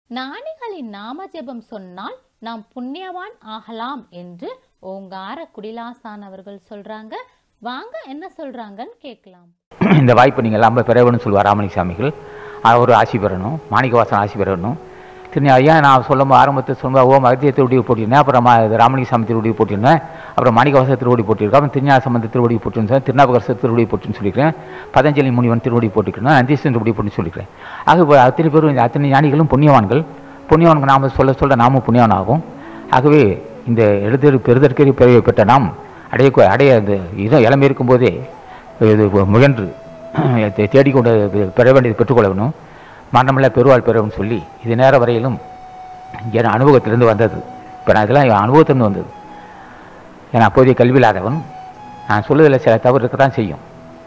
ஞானிகளின் நாம ஜெபம் சொன்னால் நாம் புண்ணியவான் ஆகலாம் என்று ஓங்கார குடிலாசான் அவர்கள் சொல்றாங்க வாங்க என்ன சொல்றாங்கன்னு கேட்கலாம் இந்த வாய்ப்பு நீங்கள் எல்லாம் பெறவேணும்னு சொல்லுவார் ராமலிங்க சாமிகள் அவர் ஆசி பெறணும் மாணிக்கவாசன் ஆசி பெறணும் திருநி ஐயா நான் சொல்லும் ஆரம்பத்தில் சொல்லும்போது ஓம் அகத்திய திருவடி போட்டிருந்தேன் அப்புறம் மா- இது ராமலிங்க சாமி திருவடி போட்டிருந்தேன் அப்புறம் மாணிக்கவாச திருவடி போட்டிருக்கேன் அப்புறம் திருஞான சம்பந்த திருவடி போட்டிருந்தேன் திருநாவுக்கரசு திருவடி போட்டுன்னு சொல்லிக்கிறேன் பதஞ்சலி முனிவன் திருவடி போட்டிருக்கேன் நந்தீசன் திருவடி போட்டுன்னு சொல்லிக்கிறேன் ஆக இப்போ அத்தனை பேரும் இந்த அத்தனை ஞானிகளும் புண்ணியவான்கள் புண்ணியவான்கள் நாம சொல்ல சொல்ல நாமும் புண்ணியவான் ஆகும் ஆகவே இந்த எழுதற் பெறுதற்கரிய பிறவை பெற்ற நாம் அடைய அடைய அந்த இதை இளமை இருக்கும்போதே இது முயன்று தே- தேடிக்கொண்டு பெ- பெற வேண்டியது பெற்றுக்கொள்ள வேணும் மரணமில்ல பெருவாள் பெறவும் சொல்லி இது நேர வரையிலும் என் அனுபவத்திலிருந்து வந்தது இப்போ நான் இதெல்லாம் என் அனுபவத்திலிருந்து வந்தது ஏன்னா அப்போதைய கல்வி இல்லாதவன் நான் சொல்லுவதில் சில தவறு இருக்க தான் செய்யும்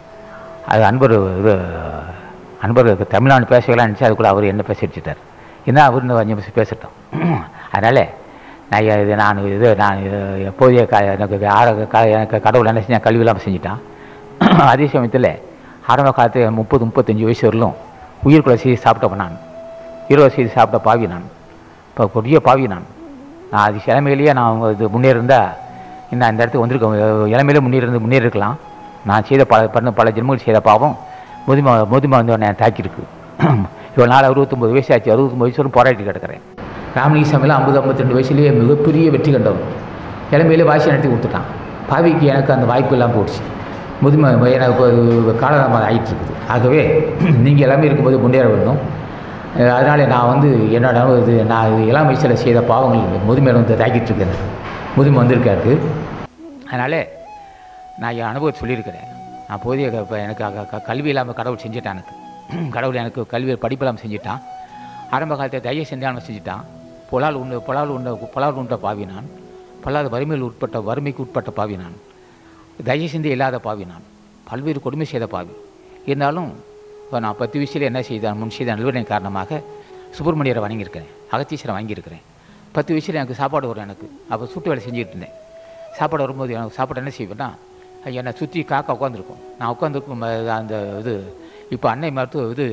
அது அன்பர் இது அன்பர் தமிழ்நாடு பேசலாம் நினச்சி அதுக்குள்ள அவர் என்ன பேச வச்சுட்டார் என்ன அவர் இன்னும் அஞ்சு நிமிஷம் பேசட்டும் அதனால் நான் இது நான் இது நான் இது எப்போதைய க எனக்கு ஆர க எனக்கு கடவுள் என்ன செஞ்சேன் கல்வி இல்லாமல் செஞ்சுட்டான் அதே சமயத்தில் ஆரம்ப காலத்து முப்பது முப்பத்தஞ்சு வயசு வரலும் உயிர்க்குள்ள செய்தி சாப்பிட்டவன் நான் இருபது செய்தி சாப்பிட்ட பாவி நான் இப்போ கொடிய பாவி நான் நான் அது இளமையிலேயே நான் அவங்க இது முன்னேறிருந்தா இன்னும் அந்த இடத்துக்கு வந்திருக்க இளமையிலே முன்னேறி முன்னேறி இருக்கலாம் நான் செய்த பல பண்ண பல ஜென்மங்கள் செய்த பாவம் முதுமை முதுமை வந்து என்னை தாக்கியிருக்கு இவ்வளோ நாள் அறுபத்தொம்பது வயசு ஆச்சு அறுபத்தொம்பது வயசு வரும் போராட்டி கிடக்கிறேன் ராமலிங்க சாமியில் ஐம்பது ஐம்பத்தி ரெண்டு வயசுலேயே மிகப்பெரிய வெற்றி கண்டவன் இளமையிலே வாசி நடத்தி கொடுத்துட்டான் பாவிக்கு எனக்கு அந்த வாய்ப்பு இல்லாமல் போயிடுச்சு முதுமை எனக்கு இப்போ காலம் ஆகிட்டு இருக்குது ஆகவே நீங்கள் எல்லாமே இருக்கும்போது முன்னேற வேண்டும் அஹ் அதனால நான் வந்து என்னோட இது நான் இது இளம் வயசில் செய்த பாவங்கள் முதுமையில் வந்து தாக்கிட்டு இருக்கேன் எனக்கு. முதுமை வந்திருக்காரு அதனால் நான் என் அனுபவத்தை சொல்லியிருக்கிறேன் நான் போதிய க- இப்ப எனக்கு க- க- கல்வி இல்லாமல் கடவுள் செஞ்சுட்டான் எனக்கு கடவுள் எனக்கு கல்வி படிப்பு இல்லாமல் செஞ்சுட்டான் ஆரம்ப காலத்தில் தய செஞ்சாமல் செஞ்சுட்டான் புலால் உண்டு புலால் உண்ட புலால் உண்ட பாவி நான் பல்லாத வறுமையில் உட்பட்ட வறுமைக்கு உட்பட்ட பாவி நான் தய சிந்தை இல்லாத பாவி நான் பல்வேறு கொடுமை செய்த பாவி இருந்தாலும் இப்போ நான் பத்து வயசில் என்ன செய்தான் முன் செய்த நல்வனை காரணமாக சுப்பிரமணியரை வணங்கியிருக்கிறேன் அகத்தீஸ்வரை வாங்கியிருக்கிறேன் பத்து வயசில் எனக்கு சாப்பாடு வரும் எனக்கு அப்போ சுட்டு வேலை செஞ்சுட்டு இருந்தேன் சாப்பாடு வரும்போது எனக்கு சாப்பாடு என்ன செய்வேன்னா என்னை சுற்றி காக்கா உட்காந்துருக்கும் நான் உட்காந்துருக்கும் அந்த இது இப்போ அன்னை மருத்துவ இது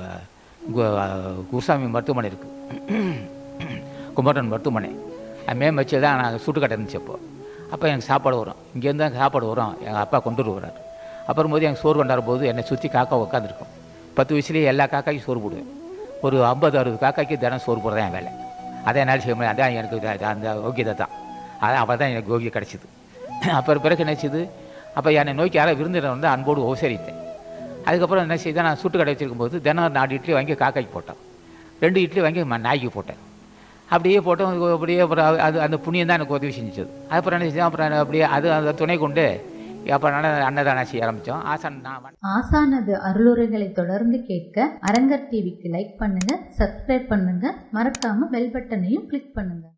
கு- குருசாமி மருத்துவமனை இருக்குது குமரன் மருத்துவமனை அது மேம் வச்சு தான் நான் சுட்டுக்கட்டை இருந்துச்சு அப்போ அப்போ எனக்கு சாப்பாடு வரும் இங்கேருந்து தான் சாப்பாடு வரும் எங்கள் அப்பா கொண்டு வருவார் அப்புறம் போது எனக்கு சோறு கொண்டாடும் போது என்னை சுற்றி காக்கா உட்காந்துருக்கும் பத்து வயசுலேயே எல்லா காக்காய்க்கும் சோறு போடுவேன் ஒரு ஐம்பது அறுபது காக்காய்க்கு தினம் சோறு போடுறது என் வேலை அதை என்னால் செய்ய முடியும் அதான் எனக்கு இது- அந்த யோகியதை தான் அதான் அவள் தான் எனக்கு யோகியம் கிடச்சிது அப்புறம் பிறகு என்ன செய்யுது அப்போ என்னை நோக்கி யாரோ விருந்தினர் வந்து அன்போடு உபசரித்தேன் அதுக்கப்புறம் என்ன செய்தேன் நான் சுட்டு கடை வச்சிருக்கும் போது தினம் நாலு இட்லி வாங்கி காக்காய்க்கு போட்டேன் ரெண்டு இட்லி வாங்கி ம- நாய்க்கு போட்டேன் அப்படியே போட்டோம் அது அப்படியே அப்புறம் அது- அது அந்த புண்ணியம் தான் எனக்கு உதவி செஞ்சது அப்புறம் என்ன செஞ்சேன் அப்புறம் அப்படியே அது அந்த துணை கொண்டு அப்புறம் அன்ன- அன்னதானம் செய்ய ஆரம்பித்தோம் ஆசான் நான் வந்து- ஆசானது அருளுரைகளை தொடர்ந்து கேட்க அரங்கர் டிவிக்கு லைக் பண்ணுங்க சப்ஸ்கிரைப் பண்ணுங்க மறக்காம பெல் பட்டனையும் கிளிக் பண்ணுங்க